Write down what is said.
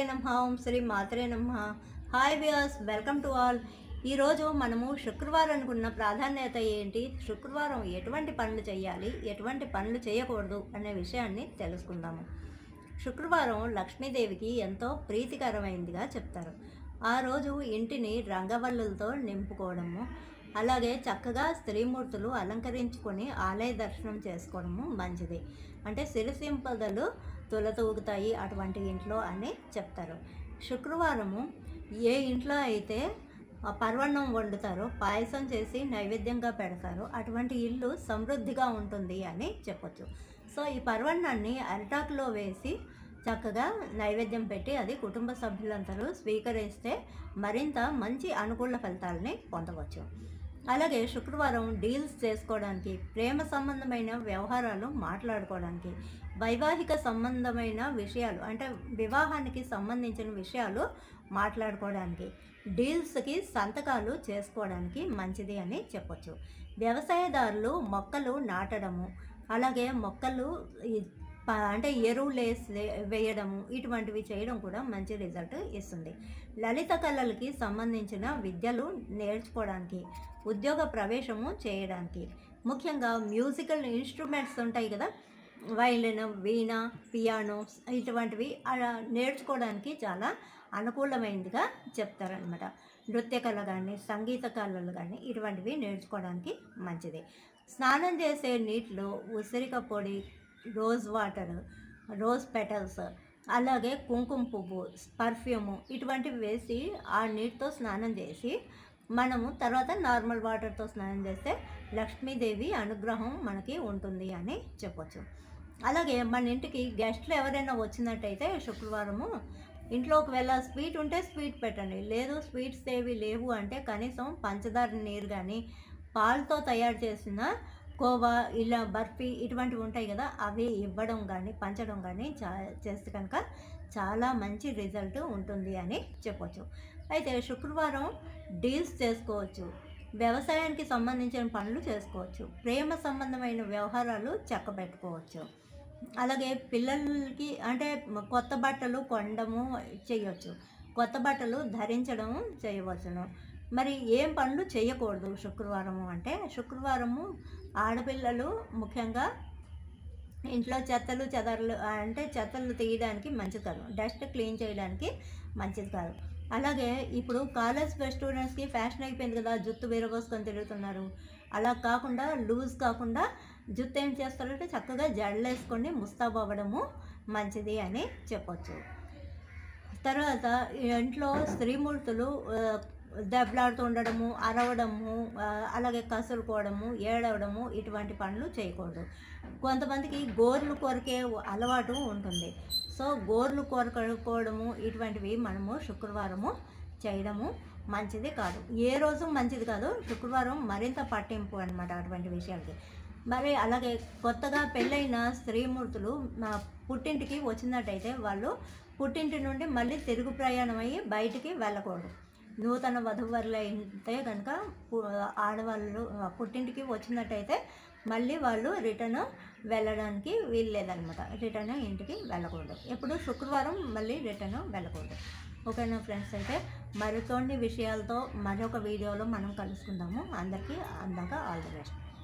నమ ఓం శ్రీ మాత్రే నమ hi viewers welcome to all ఈరోజు మనము శుక్రవారానికి ఉన్న ప్రాధాన్యత ఏంటి శుక్రవారం ఎటువంటి పనులు చేయాలి ఎటువంటి పనులు చేయకూడదు అనే విషయాన్ని తెలుసుకుందాము శుక్రవారం లక్ష్మీదేవికి ఎంతో ప్రీతికరమైనదిగా చెప్తారు ఆ రోజు ఇంటిని రంగవల్లులతో నింపుకోవడము అలాగే చక్కగా స్త్రీమూర్తులు అలంకరించుకొని ఆలయ దర్శనం చేసుకోవడము మంచిది అంటే సిరిసింపదలు తులతూగుతాయి అటువంటి ఇంట్లో అని చెప్తారు శుక్రవారము ఏ ఇంట్లో అయితే ఆ పర్వణం వండుతారో పాయసం చేసి నైవేద్యంగా పెడతారో అటువంటి ఇల్లు సమృద్ధిగా ఉంటుంది అని చెప్పొచ్చు సో ఈ పర్వణాన్ని అరిటాకులో వేసి చక్కగా నైవేద్యం పెట్టి అది కుటుంబ సభ్యులందరూ స్వీకరిస్తే మరింత మంచి అనుకూల ఫలితాలని పొందవచ్చు అలాగే శుక్రవారం డీల్స్ చేసుకోవడానికి ప్రేమ సంబంధమైన వ్యవహారాలు మాట్లాడుకోవడానికి వైవాహిక సంబంధమైన విషయాలు అంటే వివాహానికి సంబంధించిన విషయాలు మాట్లాడుకోవడానికి డీల్స్కి సంతకాలు చేసుకోవడానికి మంచిది అని చెప్పొచ్చు వ్యవసాయదారులు మొక్కలు నాటడము అలాగే మొక్కలు ఈ ప- అంటే ఎరువులు వేసి వేయడము ఇటువంటివి చేయడం కూడా మంచి రిజల్ట్ ఇస్తుంది లలిత కళలకి సంబంధించిన విద్యలు నేర్చుకోవడానికి ఉద్యోగ ప్రవేశము చేయడానికి ముఖ్యంగా మ్యూజికల్ ఇన్స్ట్రుమెంట్స్ ఉంటాయి కదా వైలిన్ వీణ పియానో ఇటువంటివి అలా నేర్చుకోవడానికి చాలా అనుకూలమైనదిగా చెప్తారనమాట నృత్య కళ కానీ సంగీత కళలు కానీ ఇటువంటివి నేర్చుకోవడానికి మంచిది స్నానం చేసే నీటిలో ఉసిరిక పొడి రోజ్ వాటర్ రోజ్ పెటల్స్ అలాగే కుంకుమ పువ్వు పర్ఫ్యూము ఇటువంటివి వేసి ఆ నీటితో స్నానం చేసి మనము తర్వాత నార్మల్ వాటర్తో స్నానం చేస్తే లక్ష్మీదేవి అనుగ్రహం మనకి ఉంటుంది అని చెప్పొచ్చు అలాగే మన ఇంటికి గెస్ట్లు ఎవరైనా వచ్చినట్టయితే శుక్రవారము ఇంట్లో ఒకవేళ స్వీట్ ఉంటే స్వీట్ పెట్టండి లేదు స్వీట్స్ ఏవి లేవు అంటే కనీసం పంచదార నీరు కానీ పాలతో తయారు చేసిన కోవా ఇలా బర్ఫీ ఇటువంటివి ఉంటాయి కదా అవి ఇవ్వడం కానీ పంచడం కానీ చా చేస్తే కనుక చాలా మంచి రిజల్ట్ ఉంటుంది అని చెప్పొచ్చు అయితే శుక్రవారం డీల్స్ చేసుకోవచ్చు వ్యవసాయానికి సంబంధించిన పనులు చేసుకోవచ్చు ప్రేమ సంబంధమైన వ్యవహారాలు చక్కబెట్టుకోవచ్చు అలాగే పిల్లలకి అంటే కొత్త బట్టలు కొనడము చేయవచ్చు కొత్త బట్టలు ధరించడం చేయవచ్చును మరి ఏం పనులు చేయకూడదు శుక్రవారము అంటే శుక్రవారము ఆడపిల్లలు ముఖ్యంగా ఇంట్లో చెత్తలు చెదరలు అంటే చెత్తలు తీయడానికి మంచిది కాదు డస్ట్ క్లీన్ చేయడానికి మంచిది కాదు అలాగే ఇప్పుడు కాలేజ్ స్టూడెంట్స్కి ఫ్యాషన్ అయిపోయింది కదా జుత్తు విరబోసుకొని తిరుగుతున్నారు అలా కాకుండా లూజ్ కాకుండా జుత్తు ఏం చేస్తారంటే చక్కగా జడలు వేసుకొని ముస్తాబు అవ్వడము మంచిది అని చెప్పొచ్చు తర్వాత ఇంట్లో స్త్రీమూర్తులు ఆ, దెబ్బలాడుతూ ఉండడము అరవడము ఆ, అలాగే కసురుకోవడము ఏడవడము ఇటువంటి పనులు చేయకూడదు కొంతమందికి గోర్లు కొరికే అలవాటు ఉంటుంది సో గోర్లు కొరకోవడము ఇటువంటివి మనము శుక్రవారము చేయడము మంచిది కాదు ఏ రోజు మంచిది కాదు శుక్రవారం మరింత పట్టింపు అనమాట అటువంటి విషయాలకి మరి అలాగే కొత్తగా పెళ్ళైన స్త్రీమూర్తులు మా పుట్టింటికి వచ్చినట్టయితే వాళ్ళు పుట్టింటి నుండి మళ్ళీ తిరుగు ప్రయాణం అయ్యి బయటికి వెళ్ళకూడదు నూతన వధువరులు అయితే కనుక పు- ఆడవాళ్ళు ఆ, పుట్టింటికి వచ్చినట్టయితే మళ్ళీ వాళ్ళు రిటర్న్ వెళ్ళడానికి వీల్లేదనమాట రిటర్న్ ఇంటికి వెళ్ళకూడదు ఎప్పుడు శుక్రవారం మళ్ళీ రిటర్న్ వెళ్ళకూడదు ఓకేనా ఫ్రెండ్స్ అయితే మరికొన్ని విషయాలతో మరొక వీడియోలో మనం కలుసుకుందాము అందరికీ అందాక ఆల్ ది బెస్ట్